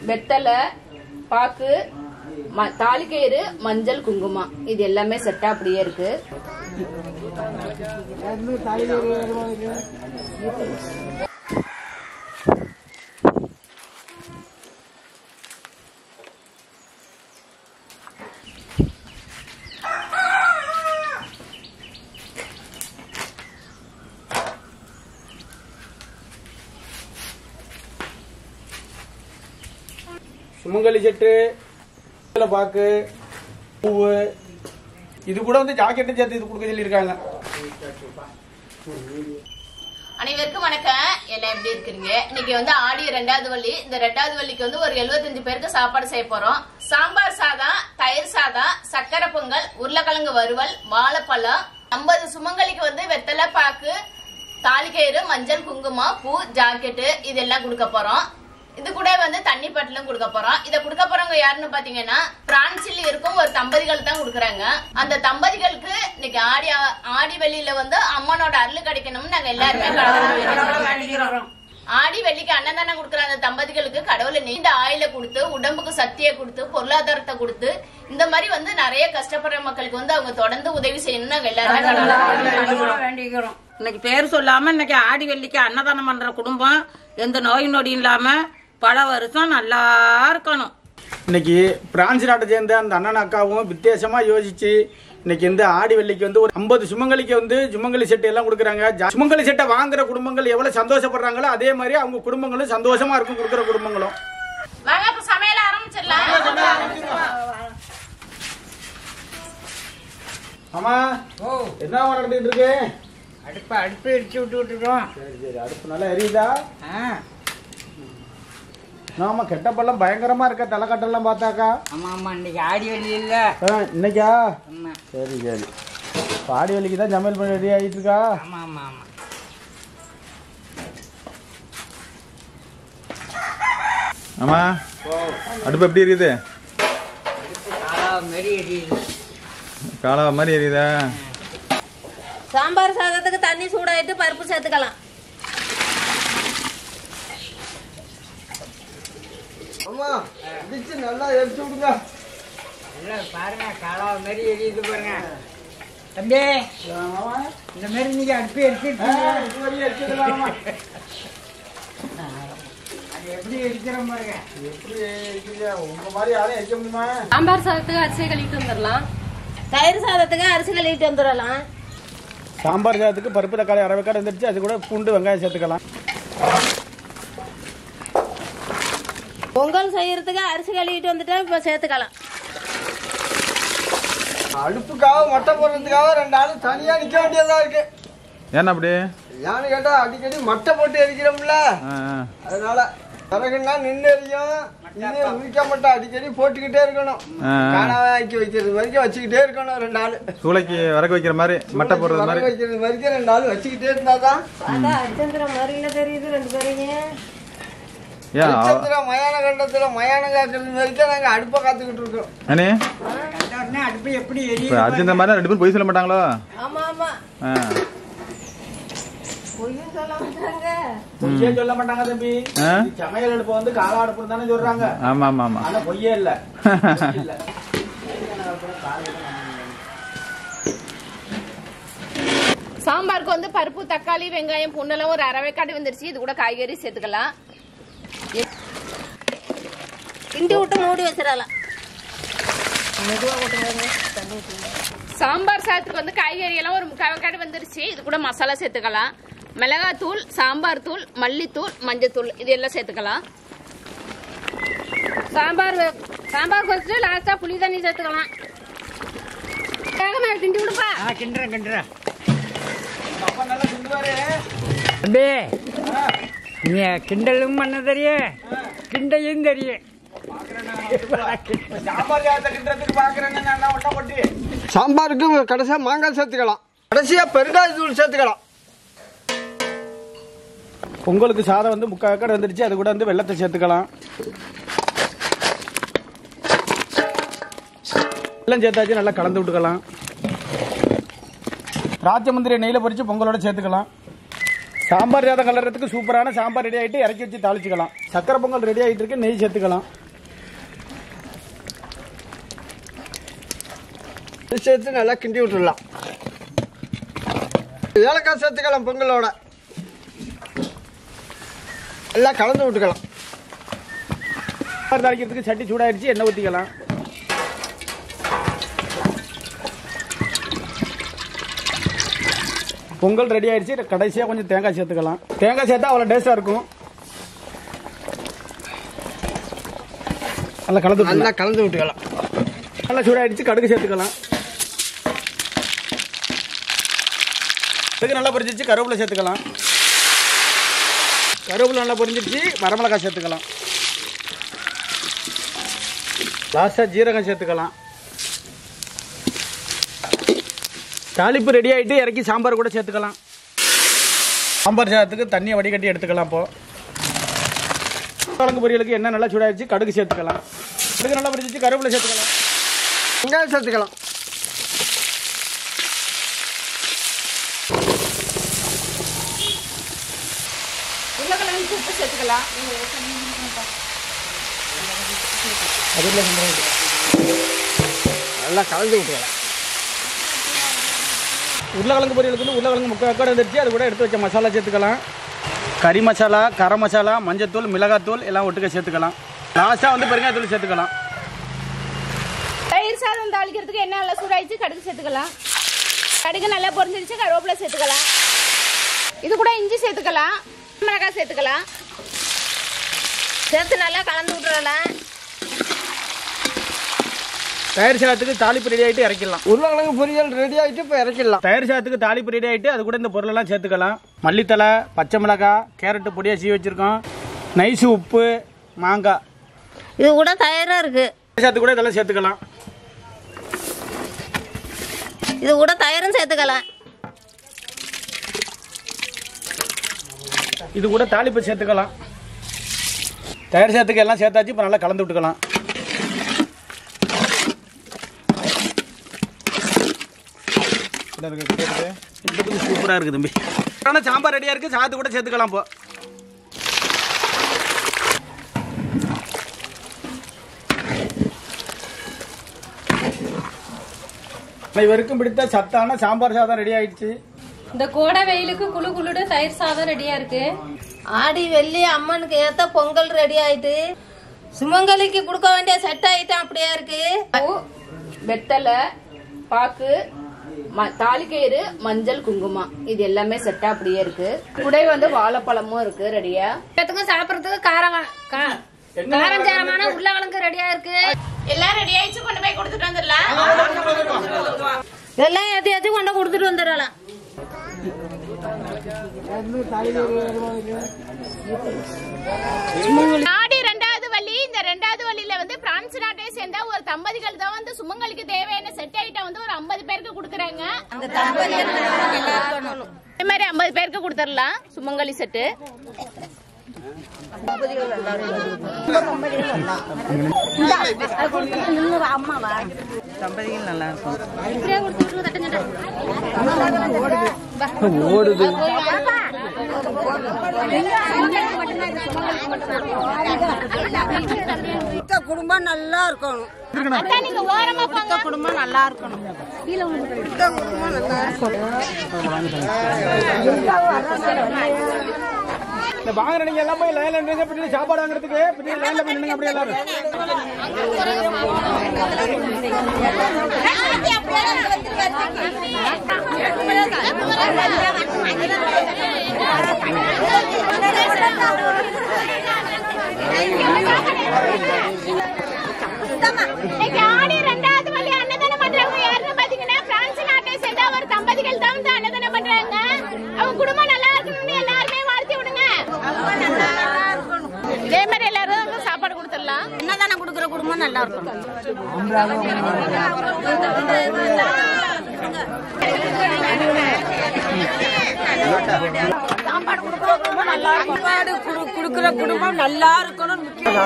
வெத்தலை பாக்கு ம- தாலிக்கயிறு மஞ்சள் குங்குமம் இது எல்லாமே செட்டா அப்படியே இருக்கு சுமங்கலி செட்டு வெத்தலை பாக்கு பூவு இது கூட வந்து ஜாக்கெட்டும் சேர்த்து இது கொடுக்க சொல்லியிருக்காங்க அனைவருக்கும் வணக்கம் எல்லாம் எப்படி இருக்கிறீங்க இன்னைக்கு வந்து ஆடி ரெண்டாவது வள்ளி இந்த ரெண்டாவது வள்ளிக்கு வந்து ஒரு 75 பேருக்கு சாப்பாடு செய்ய போறோம் சாம்பார் சாதம் தயிர் சாதம் சக்கரை பொங்கல் உருளைக்கிழங்கு வறுவல் வாழைப்பழம் 50 சுமங்கலிக்கு வந்து வெத்தலை பாக்கு தாலிக்கயிறு மஞ்சள் குங்குமம் பூ ஜாக்கெட்டு இதெல்லாம் கொடுக்க போறோம் இது கூட வந்து தண்ணி பட்டலும் கொடுக்க போறோம் இத கொடுக்க போறவங்க யாருன்னு பாத்தீங்கன்னா பிரான்சில் இருக்கும் ஒரு தம்பதிகள் தான் கொடுக்குறாங்க அந்த தம்பதிகளுக்கு இன்னைக்கு ஆடி ஆடி வெளியில வந்து அம்மனோட அருள் கிடைக்கணும்னு நாங்க எல்லாருமே கடவுளை வேண்டிக்கிறோம். ஆடி வெள்ளிக்கு அன்னதானம் கொடுக்குற அந்த தம்பதிகளுக்கு கடவுளை நீண்ட ஆயில கொடுத்து உடம்புக்கு சக்தியை கொடுத்து பொருளாதாரத்தை கொடுத்து இந்த மாதிரி வந்து நிறைய கஷ்டப்படுற மக்களுக்கு வந்து அவங்க தொடர்ந்து உதவி செய்யணும்னு நாங்க எல்லாருமே கடவுளை வேண்டிக்கிறோம். இன்னைக்கு பேர் சொல்லாம இன்னைக்கு ஆடி வெள்ளிக்கு அன்னதானம் பண்ற குடும்பம் எந்த நோய் நொடியும் இல்லாம பல வருஷம் நல்லா இருக்கணும் இன்னைக்கு பிரான்ஸ் நாட்டை சேர்ந்த அந்த அண்ணன் அக்காவும் வித்தியாசமா யோசிச்சு இன்னைக்கு இந்த ஆடி வெள்ளிக்கு வந்து ஒரு ஐம்பது சுமங்கலிக்கு வந்து சுமங்கலி செட்டு எல்லாம் கொடுக்குறாங்க ஜா- சுமங்கலி செட்டை வாங்குற குடும்பங்கள் எவ்வளவு சந்தோஷப்படுறாங்களோ அதே மாதிரி அவங்க குடும்பங்களும் சந்தோஷமா இருக்கும் கொடுக்குற குடும்பங்களும் வாங்க இப்ப சமையல் ஆரம்பிச்சிடலாம் ஆமா என்ன நடந்துட்டு இருக்கு அடுப்பை அடுப்பு எரிச்சு விட்டு விட்டுருக்கோம் சரி சரி அடுப்பு நல்லா எரியுதா ஆ ஆமா கெட்டப்பெல்லாம் பயங்கரமா இருக்க தலைக்கட்டெல்லாம் பார்த்தாக்கா ஆமா ஆமா இன்னைக்கு ஆடி வெள்ளி இல்ல ஆ, இன்னைக்கா ஆமா சரி சரி பாடி வலிக்கு தான் சமையல் பண்ணி ரெடி ஆகிட்டு இருக்கா ஆமா ஆமா ஆமா ஆமா அடுப்பு எப்படி இருக்குது காலா மாரி எரியுது காலா மாதிரி எரியுதா சாம்பார் சாதத்துக்கு தண்ணி சூடாயிட்டு பருப்பு சேர்த்துக்கலாம் ஆமா இடிச்சு நல்லா எரிச்சு விடுங்க இல்ல பாருங்க காலா மாரி எரியுது பாருங்க தம்பி இந்த மாதிரி நீங்க அடுப்பு எரிச்சு அது எப்படி எரிக்கிறோம் பாருங்க எப்படி எரிக்கிறீங்க? உங்க மாதிரி யாரும் எரிக்க முடியுமா சாம்பார் சாதத்துக்கு அரிசியை கழுவிட்டு வந்துடலாம் தயிர் சாதத்துக்கு அரிசி கழுவிட்டு வந்துடலாம் சாம்பார் சாதத்துக்கு பருப்பு தக்காளி அரை வெக்காடு வந்துருச்சு அது கூட பூண்டு வெங்காயம் சேர்த்துக்கலாம் பொங்கல் செய்யறதுக்கு அரிசி கழுவிட்டு வந்துட்டா இப்ப சேர்த்துக்கலாம் அடுப்புக்காக மட்டை போடுறதுக்காக ரெண்டு ஆள் தனியா நிக்க வேண்டியதா இருக்கு ஏன்னா அப்படி ஏன்னு கேட்டா அடிக்கடி மட்டை போட்டு எரிக்கிறோம்ல ஆ, ஆ. அதனால விறகுன்னா நின்று எரியும் இது உரிக்க மட்டை அடிக்கடி போட்டுக்கிட்டே இருக்கணும் ஆ, ஆ. காணாக்கி வைக்கிறது வரைக்கும் வச்சுக்கிட்டே இருக்கணும் ரெண்டு ஆள் சூளைக்கு விறகு வைக்கிற மாதிரி மட்டை போடுறது விறகு மாதிரி வைக்கிறது வரைக்கும் ரெண்டு ஆள் வச்சுக்கிட்டே இருந்தாதான் அதான் அர்ஜென்டினா மாதிரில தெரியுது ரெண்டு பேரையும் ஏன் அவ- நட்சத்திர மயான கண்டத்துல மயானம் காக்கிறது வரைக்கும் நாங்க அடுப்பை காத்துக்கிட்டு இருக்கோம் அண்ணே கண்ட உடனே அடுப்பு எப்படி இப்போ எரியுது அர்ஜென்ட் மாதிரி ரெண்டு பேரும் பொய் சொல்ல மாட்டாங்களோ ஆமா ஆமா ஆ பொய்யும் சொல்ல மாட்டாங்க பொய்யே சொல்ல மாட்டாங்க தம்பி ஆ? இது சமையல் அடுப்பு வந்து கால அடுப்புன்னு தானே சொல்றாங்க ஆமா ஆமா ஆமா ஆனா பொய்யே இல்ல பொய் இல்ல சாம்பாருக்கு வந்து பருப்பு தக்காளி வெங்காயம் பூண்டெல்லாம் ஒரு அரை வேக்காடு வந்துருச்சு இது கூட காய்கறி சேர்த்துக்கலாம் கிண்டி விட்டு மூடி வச்சிடலாம் சாம்பார் சாதத்துக்கு வந்து காய்கறி எல்லாம் ஒரு முக்கால் வேக்காடு வந்துருச்சு இது கூட மசாலா சேர்த்துக்கலாம் மிளகாத்தூள் சாம்பார் தூள் மல்லித்தூள் மஞ்சத்தூள் இது எல்லாம் சேர்த்துக்கலாம் சாம்பார் வெ- சாம்பார் வச்சுட்டு லாஸ்டா புளி தண்ணி சேர்த்துக்கலாம் வேகமா கிண்டி விடுப்பா ஆ கிண்டுறேன் கிண்டுறேன் அப்பா நல்லா சிந்துவாரு தம்பி நீ கிண்டலும் பண்ண தெரியும் கிண்டையும் தெரியும் சாம்பார் சாதத்தை கிண்டுறதுக்கு பாக்குறேன்னு நான் ஒட்ட கொட்டி சாம்பாருக்கு கடைசியா மாங்காய் சேர்த்துக்கலாம் கடைசியா பெருங்காய தூள் சேர்த்துக்கலாம் பொங்கலுக்கு சாதம் வந்து முக்கால் வேக்காடு வந்துருச்சு அது கூட வந்து வெள்ளத்தை சேர்த்துக்கலாம் வெள்ளம் சேர்த்தாச்சு நல்லா கலந்து விட்டுக்கலாம் ராஜ முந்திரி நெய்யில் பொரிச்சு பொங்கலோட சேர்த்துக்கலாம் சாம்பார் சாதம் கலர்றதுக்கு சூப்பரான சாம்பார் ரெடி ஆயிட்டு இறக்கி வச்சு தாளிச்சுக்கலாம் சக்கரை பொங்கல் ரெடி ஆயிட்டு இருக்கு நெய் சேர்த்துக்கலாம் இது சேர்த்து நல்லா கிண்டி விட்டுடலாம் ஏலக்காய் சேர்த்துக்கலாம் பொங்கலோட எல்லாம் கலந்து விட்டுக்கலாம் சாம்பார் தாளிக்கிறதுக்கு சட்டி சூடாயிருச்சு எண்ணெய் ஊற்றிக்கலாம் பொங்கல் ரெடி ஆயிடுச்சு கடைசியாக கொஞ்சம் தேங்காய் சேர்த்துக்கலாம் தேங்காய் சேர்த்தா அவ்வளோ டேஸ்ட்டாக இருக்கும் நல்லா கலந்து விட்டுக்கலாம். நல்லா கலந்து விட்டுக்கலாம் நல்லா சூடாயிடுச்சு கடுகு சேர்த்துக்கலாம் கடுகு நல்லா பொரிஞ்சிச்சு கருவேப்பிலை சேர்த்துக்கலாம் கருவேப்பிலை நல்லா பொரிஞ்சிருச்சு வரமிளகாய் சேர்த்துக்கலாம் லாஸ்ட்டாக ஜீரகம் சேர்த்துக்கலாம் தாளிப்பு ரெடி ஆகிட்டு இறக்கி சாம்பார் கூட சேர்த்துக்கலாம் சாம்பார் சாதத்துக்கு தண்ணியை வடிகட்டி எடுத்துக்கலாம் இப்போ கிழங்கு பொரியலுக்கு எண்ணெய் நல்லா சூடாயிடுச்சு கடுகு சேர்த்துக்கலாம் கடுகு நல்லா பொரிஞ்சிச்சு கருவேப்பிலை சேர்த்துக்கலாம் வெங்காயம் சேர்த்துக்கலாம் உருளைக்கிழங்கு உப்பு சேர்த்துக்கலாம் நல்லா கலந்து விட்டுக்கலாம் உருளைக்கிழங்கு பொரியலுக்கு வந்து உருளைக்கிழங்கு முக்கால் கடை வந்துருச்சு அது கூட எடுத்து வச்ச மசாலா சேர்த்துக்கலாம் கறி மசாலா கரம் மசாலா மஞ்சத்தூள் மிளகாத்தூள் எல்லாம் ஒட்டுக்க சேர்த்துக்கலாம் லாஸ்ட்டாக வந்து பெருங்காயத்தூள் சேர்த்துக்கலாம் தயிர் சாதம் தாளிக்கிறதுக்கு எண்ணெய் நல்லா சூடாயிடுச்சு கடுகு சேர்த்துக்கலாம் கடுகு நல்லா பொரிஞ்சிடுச்சு கருவேப்பிலை சேர்த்துக்கலாம் இது கூட இஞ்சி சேர்த்துக்கலாம் மிளகாய் சேர்த்துக்கலாம் சேர்த்து நல்லா கலந்து விட்டுறலாம் தயிர் சாதத்துக்கு தாளிப்பு ரெடி ஆகிட்டு இறக்கிடலாம் உருளைக்கிழங்கு பொரியல் ரெடி ஆகிட்டு இப்போ இறக்கிடலாம் தயிர் சாதத்துக்கு தாளிப்பு ரெடி ஆகிட்டு அது கூட இந்த பொருளெல்லாம் சேர்த்துக்கலாம் மல்லித்தலை பச்சை மிளகாய் கேரட்டு பொடியாக சீவி வச்சுருக்கோம் நைஸு உப்பு மாங்காய் இது கூட தயாராக இருக்கு தயிர் சாதத்துக்கு கூட இதெல்லாம் சேர்த்துக்கலாம் இது கூட தயிரும் சேர்த்துக்கலாம் இது கூட தாளிப்பு சேர்த்துக்கலாம் தயிர் சாதத்துக்கு எல்லாம் சேர்த்தாச்சு இப்போ நல்லா கலந்து விட்டுக்கலாம் சூப்பராக இருக்குது தம்பி ஆனால் சாம்பார் ரெடியாக இருக்குது சாதத்து கூட சேர்த்துக்கலாம் இப்போ இவருக்கும் பிடித்த சத்தான சாம்பார் சாதம் ரெடி ஆயிடுச்சு இந்த கோடை வெயிலுக்கு குளு குளுடு தயிர் சாதம் ரெடியா இருக்கு ஆடி வெள்ளி அம்மனுக்கு ஏத்த பொங்கல் ரெடி ஆயிட்டு சுமங்கலிக்கு கொடுக்க வேண்டிய செட் ஐட்டம் அப்படியே இருக்கு வெத்தலை பாக்கு ம- தாலிக்கயிறு மஞ்சள் குங்குமம் இது எல்லாமே செட்டா அப்படியே இருக்கு குடை வந்து வாழைப்பழமும் இருக்கு ரெடியா எல்லாத்துக்கும் சாப்பிடறதுக்கு காரம் கா- காரம் சாரமான உருளைக்கிழங்கு ரெடியா இருக்கு எல்லாம் ரெடி ஆயிடுச்சு கொண்டு போய் கொடுத்துட்டு வந்துடலாம் இதெல்லாம் எதையாச்சும் கொண்டு கொடுத்துட்டு வந்துடலாம் ஆடி ரெண்டாவது வள்ளி இந்த ரெண்டாவது வள்ளியில வந்து பிரான்ஸ் நாட்டை சேர்ந்த ஒரு தம்பதிகள் தான் வந்து சுமங்கலிக்கு தேவையான செட் ஐட்டம் வந்து ஒரு ஐம்பது பேருக்கு கொடுக்குறாங்க இந்த மாதிரி ஐம்பது பேருக்கு கொடுத்துடலாம் சுமங்கலி செட்டு குடும்பம் நல்லா இருக்கணும் அதான் நீங்க ஓரமா போங்க குடும்பம் நல்லா இருக்கணும் இந்த வாங்குற நீங்க எல்லாம் போய் லைன்ல நின்னுங்க பின்னாடி சாப்பாடு வாங்குறதுக்கு பின்னாடி லைன்ல போய் நின்னுங்க அப்படியே எல்லாரும் இன்னைக்கு ஆடி ரெண்டாவது வழி அன்னதானம் பண்றவங்க யாருன்னு பாத்தீங்கன்னா பிரான்ஸ் நாட்டை சேர்ந்த ஒரு தம்பதிகள் தான் வந்து அன்னதானம் பண்றாங்க அவங்க குடும்பம் நல்லா இருக்கணும்னு எல்லாருமே வாழ்த்தி விடுங்க இதே மாதிரி எல்லாரும் வந்து சாப்பாடு கொடுத்துடலாம் என்னதானே கொடுக்குற குடும்பம் நல்லா இருக்கணும் சாப்பாடு கொடுக்குற குடும்பம் நல்லா இருக்கணும்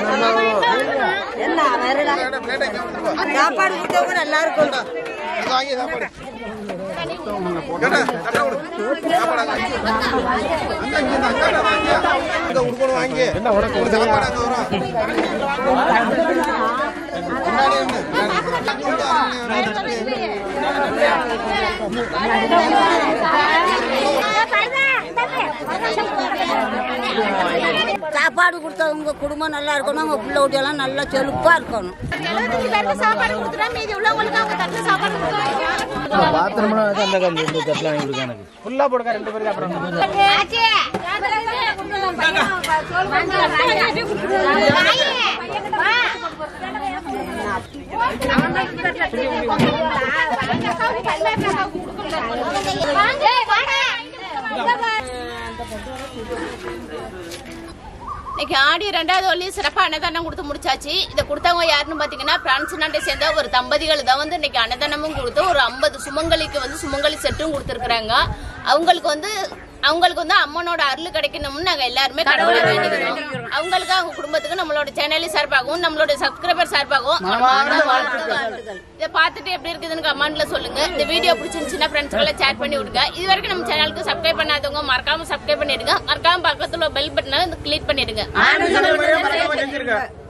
என்ன வேற சாப்பாடு கொடுத்தவங்க நல்லா இருக்கணும் என்ன உனக்கு ஒரு சாப்பாடு அங்க வரும் சாப்பாடு கொடுத்தவங்க குடும்பம் நல்லா இருக்கணும் அவங்க பிள்ளை குட்டியெல்லாம் நல்லா செழிப்பா இருக்கணும் எழுபத்தஞ்சு பேருக்கு சாப்பாடு கொடுத்துட்டா மீதி உள்ளவங்களுக்கு அவங்க தட்டு சாப்பாடு கொடுத்துருவாங்க பாத்திரம்லாம் அந்த கம்பி இந்த தட்டலாம் கொடுக்க எனக்கு ஃபுல்லா போடுங்க ரெண்டு பேருக்கு அப்புறம் இன்னைக்கு ஆடி ரெண்டாவது வள்ளி சிறப்பா அன்னதானம் கொடுத்து முடிச்சாச்சு இதை கொடுத்தவங்க யாருன்னு பாத்தீங்கன்னா பிரான்ஸ் நாட்டை சேர்ந்த ஒரு தம்பதிகள் தான் வந்து இன்னைக்கு அன்னதானமும் கொடுத்து ஒரு ஐம்பது சுமங்கலிக்கு வந்து சுமங்கலி செட்டும் கொடுத்துருக்குறாங்க அவங்களுக்கு வந்து அவங்களுக்கு வந்து அம்மனோட அருள் கிடைக்கணும்னு நாங்க எல்லாருமே கடவுளை வேண்டிக்கிறோம் அவங்களுக்கு அவங்க குடும்பத்துக்கு நம்மளோட சேனலி சார்பாகவும் நம்மளோட சப்ஸ்கிரைபர் சார்பாகவும் மனமார்ந்த வாழ்த்துக்கள். இதை பார்த்துட்டு எப்படி இருக்குதுன்னு கமெண்ட்ல சொல்லுங்க இந்த வீடியோ பிடிச்சிருந்துச்சுன்னா ஃப்ரெண்ட்ஸ்களை ஷேர் பண்ணி விடுங்க இது வரைக்கும் நம்ம சேனலுக்கு சப்ஸ்கிரைப் பண்ணாதவங்க மறக்காம சப்ஸ்கிரைப் பண்ணிடுங்க மறக்காம பக்கத்துல பெல் பட்டனை கிளிக் பண்ணிடுங்க செஞ்சிருக்க